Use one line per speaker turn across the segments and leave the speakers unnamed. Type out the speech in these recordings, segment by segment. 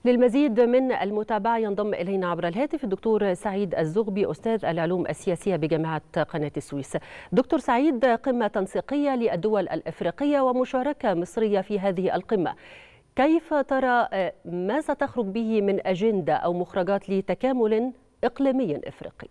للمزيد من المتابعة ينضم إلينا عبر الهاتف الدكتور سعيد الزغبي أستاذ العلوم السياسية بجامعة قناة السويس دكتور سعيد قمة تنسيقية للدول الإفريقية ومشاركة مصرية في هذه القمة كيف ترى ما ستخرج به من أجندة أو مخرجات لتكامل إقليمي إفريقي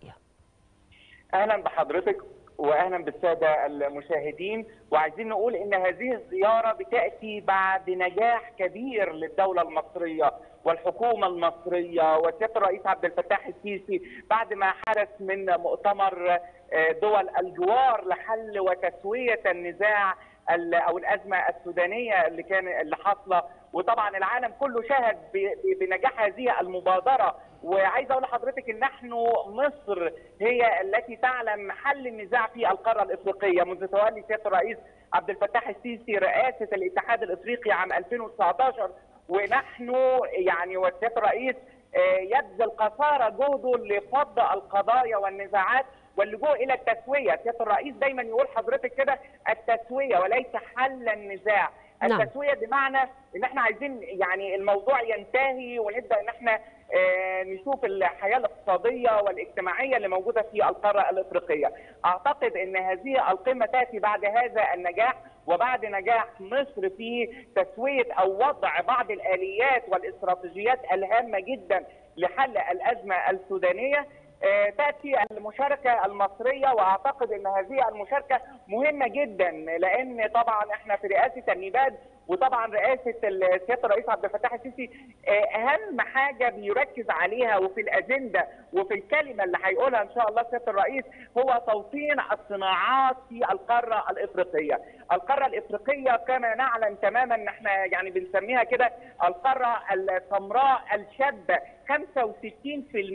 أهلا بحضرتك واهلا بالساده المشاهدين وعايزين نقول ان هذه الزياره بتاتي بعد نجاح كبير للدوله المصريه والحكومه المصريه وسياده الرئيس عبد الفتاح السيسي بعد ما حدث من مؤتمر دول الجوار لحل وتسويه النزاع او الازمه السودانيه اللي كان اللي حاصله وطبعا العالم كله شهد بنجاح هذه المبادره وعايز اقول لحضرتك ان نحن مصر هي التي تعلم حل النزاع في القاره الافريقيه منذ تولي سياده الرئيس عبد الفتاح السيسي رئاسه الاتحاد الافريقي عام 2019 ونحن يعني وسياده الرئيس يبذل قصارى جهده لفض القضايا والنزاعات واللجوء الى التسويه، سياده الرئيس دايما يقول حضرتك كده التسويه وليس حل النزاع، التسويه بمعنى ان احنا عايزين يعني الموضوع ينتهي ونبدا ان احنا آه نشوف الحياه الاقتصاديه والاجتماعيه اللي موجوده في القاره الافريقيه. اعتقد ان هذه القمه تاتي بعد هذا النجاح وبعد نجاح مصر في تسويه او وضع بعض الاليات والاستراتيجيات الهامه جدا لحل الازمه السودانيه تاتي المشاركه المصريه واعتقد ان هذه المشاركه مهمه جدا لان طبعا احنا في رئاسه النباد وطبعا رئاسه سياده الرئيس عبد الفتاح السيسي اهم حاجه بيركز عليها وفي الاجنده وفي الكلمه اللي هيقولها ان شاء الله سياده الرئيس هو توطين الصناعات في القاره الافريقيه. القاره الافريقيه كما نعلم تماما ان احنا يعني بنسميها كده القاره السمراء الشابه 65%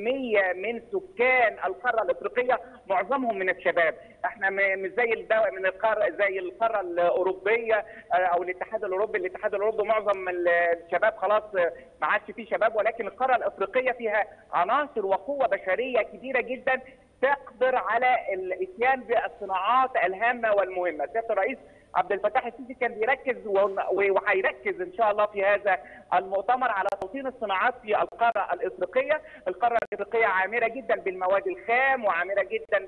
من سكان القاره الافريقيه معظمهم من الشباب، احنا مش زي الدواء من القاره زي القاره الاوروبيه او الاتحاد الاوروبي، الاتحاد الاوروبي معظم الشباب خلاص ما عادش فيه شباب ولكن القاره الافريقيه فيها عناصر وقوه بشريه كبيره جدا تقدر على الاتيان بالصناعات الهامه والمهمه، سياده الرئيس عبد الفتاح السيسي كان بيركز وهيركز ان شاء الله في هذا المؤتمر على توطين الصناعات في القاره الافريقيه، القاره الافريقيه عامره جدا بالمواد الخام وعامره جدا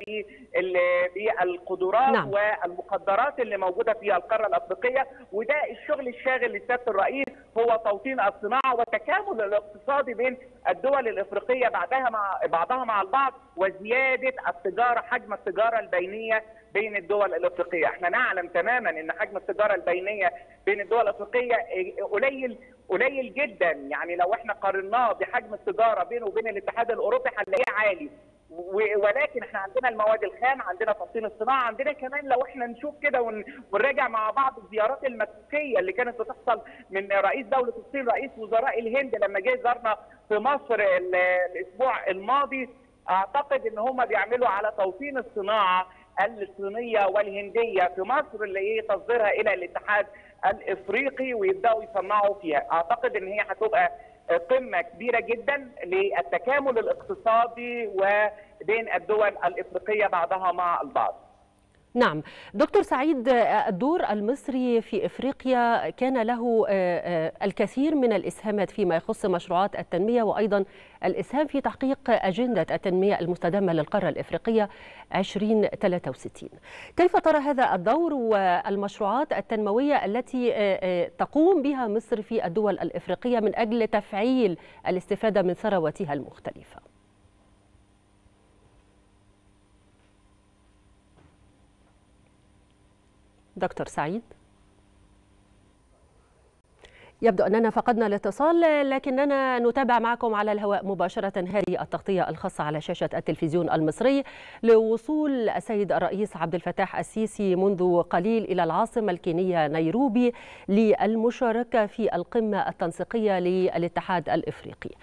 بالقدرات نعم. والمقدرات اللي موجوده في القاره الافريقيه وده الشغل الشاغل لسياده الرئيس هو توطين الصناعه والتكامل الاقتصادي بين الدول الافريقيه بعدها مع بعضها مع البعض وزياده التجاره حجم التجاره البينيه بين الدول الافريقيه، احنا نعلم تماما ان حجم التجاره البينيه بين الدول الافريقيه قليل قليل جدا، يعني لو احنا قارناه بحجم التجاره بينه وبين الاتحاد الاوروبي هنلاقيه عالي. ولكن احنا عندنا المواد الخام، عندنا توطين الصناعه، عندنا كمان لو احنا نشوف كده ونراجع مع بعض الزيارات المكسيكيه اللي كانت بتحصل من رئيس دوله الصين رئيس وزراء الهند لما جه زارنا في مصر الاسبوع الماضي اعتقد ان هم بيعملوا على توطين الصناعه الصينيه والهنديه في مصر اللي هي تصديرها الى الاتحاد الافريقي ويبداوا يصنعوا فيها، اعتقد ان هي هتبقى قمه كبيره جدا للتكامل الاقتصادي وبين الدول الافريقيه بعضها مع البعض.
نعم دكتور سعيد الدور المصري في افريقيا كان له الكثير من الاسهامات فيما يخص مشروعات التنميه وايضا الاسهام في تحقيق اجنده التنميه المستدامه للقاره الافريقيه 2063 كيف ترى هذا الدور والمشروعات التنمويه التي تقوم بها مصر في الدول الافريقيه من اجل تفعيل الاستفاده من ثرواتها المختلفه دكتور سعيد يبدو أننا فقدنا الاتصال لكننا نتابع معكم على الهواء مباشرة هذه التغطية الخاصة على شاشة التلفزيون المصري لوصول السيد الرئيس عبد الفتاح السيسي منذ قليل إلى العاصمة الكينية نيروبي للمشاركة في القمة التنسيقية للاتحاد الإفريقي